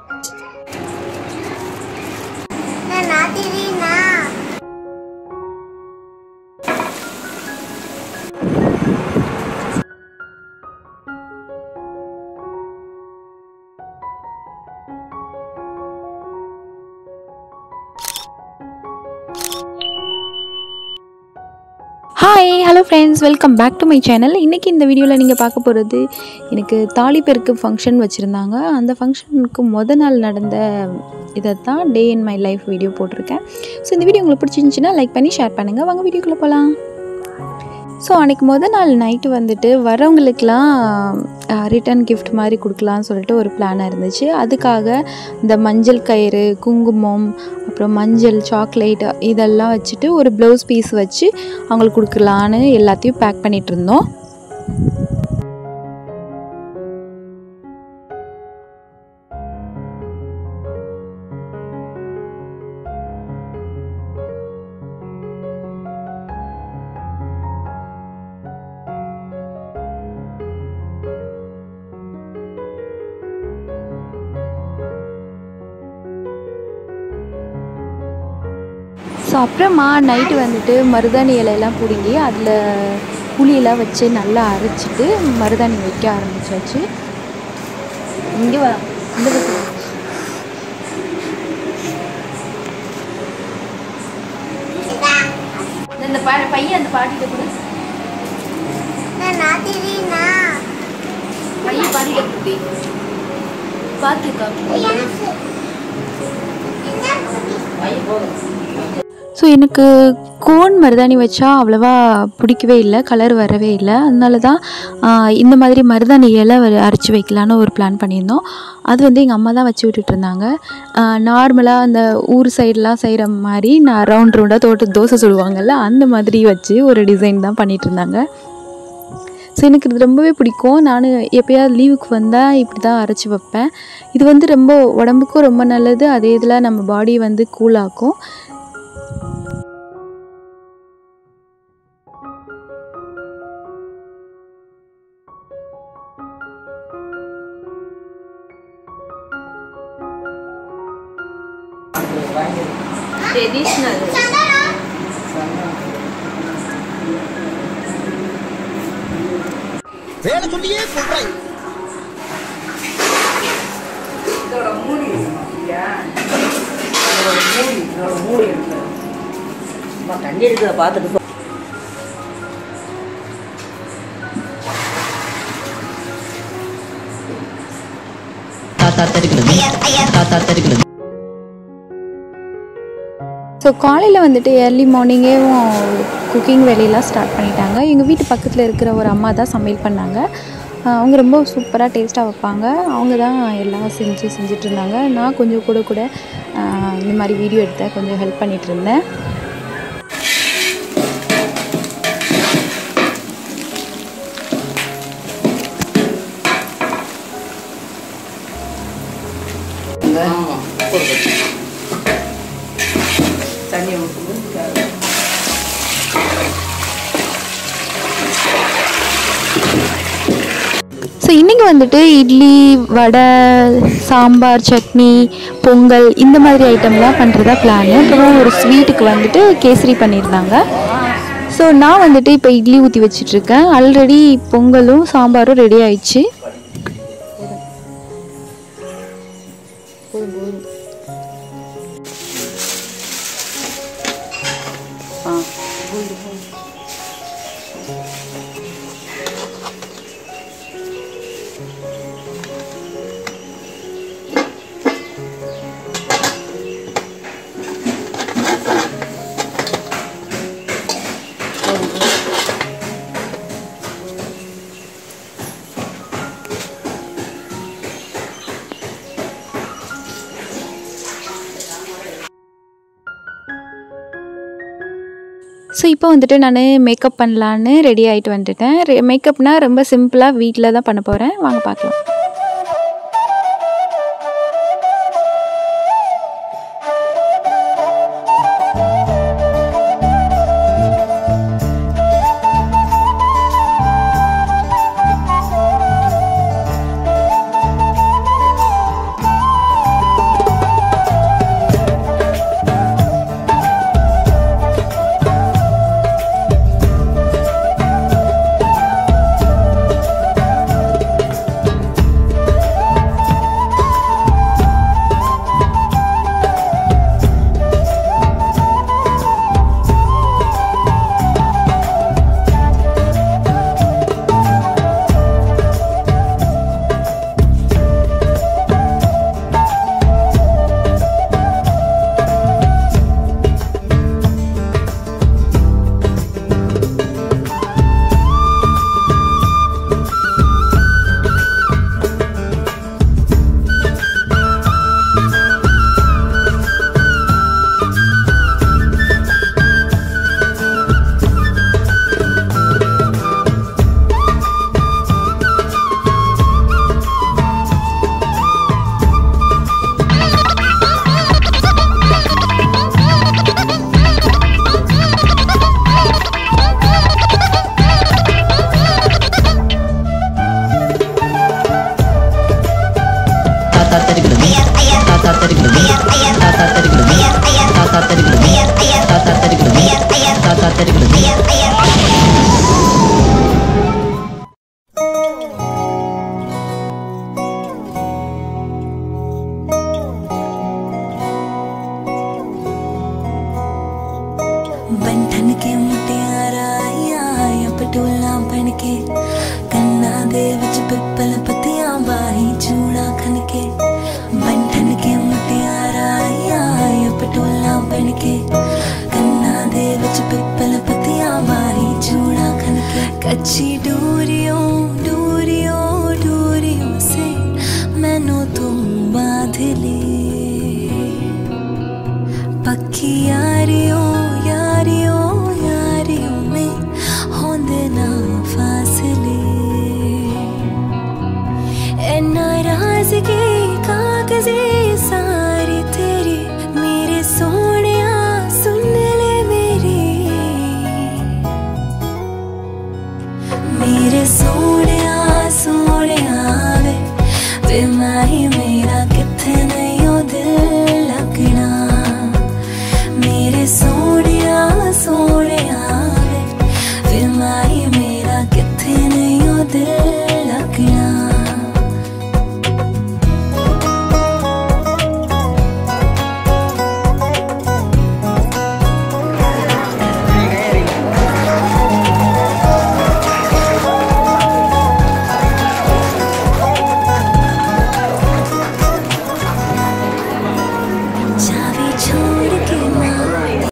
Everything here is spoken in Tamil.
நான் நாத்திரீனா hi hello friends welcome back to my channel இன்றைக்கி இந்த வீடியோவில் நீங்கள் பார்க்க போகிறது எனக்கு தாலி பெருக்கு ஃபங்க்ஷன் வச்சுருந்தாங்க அந்த ஃபங்க்ஷனுக்கு முத நாள் நடந்த இதை தான் day in my life video போட்டிருக்கேன் ஸோ இந்த வீடியோ உங்களுக்கு பிடிச்சிருந்துச்சின்னா லைக் பண்ணி ஷேர் பண்ணுங்கள் வாங்க வீடியோக்குள்ளே போகலாம் ஸோ அன்றைக்கி முத நாள் நைட்டு வந்துட்டு வரவங்களுக்கெலாம் ரிட்டன் கிஃப்ட் மாதிரி கொடுக்கலான்னு சொல்லிட்டு ஒரு பிளானாக இருந்துச்சு அதுக்காக இந்த மஞ்சள் கயிறு குங்குமம் அப்புறம் மஞ்சள் சாக்லேட் இதெல்லாம் வச்சுட்டு ஒரு ப்ளவுஸ் பீஸ் வச்சு அவங்களுக்கு கொடுக்கலான்னு எல்லாத்தையும் பேக் பண்ணிகிட்டு இருந்தோம் ஸோ அப்புறமா நைட்டு வந்துட்டு மருதாணி இலையெல்லாம் பிடுங்கி அதில் புளியெல்லாம் வச்சு நல்லா அரைச்சிட்டு மருதாணி வைக்க ஆரம்பிச்சாச்சு இங்கே வா இந்த பக்கம் வா. இந்த பா பையன் அந்த பாட்டிகிட்ட கொடு நான் நாத்திரீனா பையன் பாட்டிகிட்ட கொடுத்தி பாத்துக்கா எனக்கு ஸோ எனக்கு கோன் மருதாணி வச்சா அவ்வளோவா பிடிக்கவே இல்லை கலர் வரவே இல்லை அதனால தான் ஆஹ், இந்த மாதிரி மருதாணி இலை வ- அரைச்சி வைக்கலான்னு ஒரு பிளான் பண்ணியிருந்தோம் அது வந்து எங்கள் அம்மா தான் வச்சு விட்டுட்டு இருந்தாங்க நார்மலாக அந்த ஊர் சைடெலாம் செய்கிற மாதிரி நான் ரவுண்ட் ரவுண்டாக தோட்ட தோசை சுடுவாங்கல்ல அந்த மாதிரி வச்சு ஒரு டிசைன் தான் பண்ணிகிட்டு இருந்தாங்க ஸோ எனக்கு இது ரொம்பவே பிடிக்கும் நான் எப்போயாவது லீவுக்கு வந்தால் இப்படி தான் அரைச்சி வைப்பேன் இது வந்து ரொம்ப உடம்புக்கும் ரொம்ப நல்லது அதே இதில் நம்ம பாடி வந்து கூலாக்கும் ட்ரெடிஷ்னல் வேலை சொல்லியே சொல்றேன் இதோட மூடி இருக்கணும் இல்லையா இதோட மூடி இதோட மூடி இருக்கு அம்மா தண்ணி இருக்கிறத பார்த்துட்டு போ. தாத்தா தருகிறது தாத்தா தருகிறது ஸோ காலையில் வந்துட்டு ஏர்லி மார்னிங்கே குக்கிங் வேலையெல்லாம் ஸ்டார்ட் பண்ணிட்டாங்க எங்கள் வீட்டு பக்கத்தில் இருக்கிற ஒரு அம்மா தான் சமையல் பண்ணாங்க ஆஹ் அவங்க ரொம்ப சூப்பராக டேஸ்ட்டாக வைப்பாங்க அவங்க தான் எல்லாம் செஞ்சு செஞ்சுட்டு இருந்தாங்க நான் கொஞ்சம் கூட கூட ஆஹ் இந்த மாதிரி வீடியோ எடுத்த கொஞ்சம் ஹெல்ப் பண்ணிகிட்டு இருந்தேன் ஆமா போடு. தண்ணி ஊற்றுது ஸோ இன்றைக்கி வந்துட்டு இட்லி வடை சாம்பார் சட்னி பொங்கல் இந்த மாதிரி ஐட்டம்லாம் பண்ணுறதா பிளான் அப்புறம் ஒரு ஸ்வீட்டுக்கு வந்துட்டு கேசரி பண்ணியிருந்தாங்க ஸோ நான் வந்துட்டு இப்போ இட்லி ஊற்றி வச்சிட்ருக்கேன் ஆல்ரெடி பொங்கலும் சாம்பாரும் ரெடி ஆயிடுச்சு ஆ ஸோ இப்போ வந்துட்டு நான் மேக்கப் பண்ணலான்னு ரெடி ஆகிட்டு வந்துட்டேன் மேக்கப்னால் ரொம்ப சிம்பிளாக வீட்டில் தான் பண்ண போகிறேன் வாங்க பார்க்கலாம் தருகிறது தாத்தா தருகிறது தாத்தா தருகிறது தாத்தா தருகிறது தாத்தா தருகிறது தாத்தா தருகிறது ਬੰਧਨ ਕੇ ਮੁਟਿਆਰਾ ਆਇਆ ਪਟੋਲਾ ਬਣ ਕੇ ਕੰਨਾਂ ਦੇ ਵਿੱਚ ਪਿੱਪਲ ਪੱਤੀਆਂ ਬਾਹੀ ਚੂੜਾ ਖਨ ਕੇ ਬੰਧਨ ਕੇ ਮੁਟਿਆਰਾ ਆਇਆ ਪਟੋਲਾ ਬਣ ਕੇ ਕੰਨਾਂ ਦੇ ਵਿੱਚ ਪਿੱਪਲ ਪੱਤੀਆਂ ਬਾਹੀ ਚੂੜਾ ਖਨ ਕੇ ਕੱਚੀ ਡੋਰੀਓ ਡੋਰੀਓ ਡੋਰੀਓ ਸੇ ਮੈਨੂੰ ਤੂੰ ਬਾਂਧ ਲੈ पक्की यारियों यारियों यारियों में होंदे ना फासले ए नाराजगी कागजे सारी तेरी मेरे सोनिया सुन ले मेरी मेरे सोनिया सोनिया वे वे माही मेरा किथे नहीं ओ दिल लगना मेरे सोनिया सोनिया वे वे माही मेरा किथे नहीं ओ दिल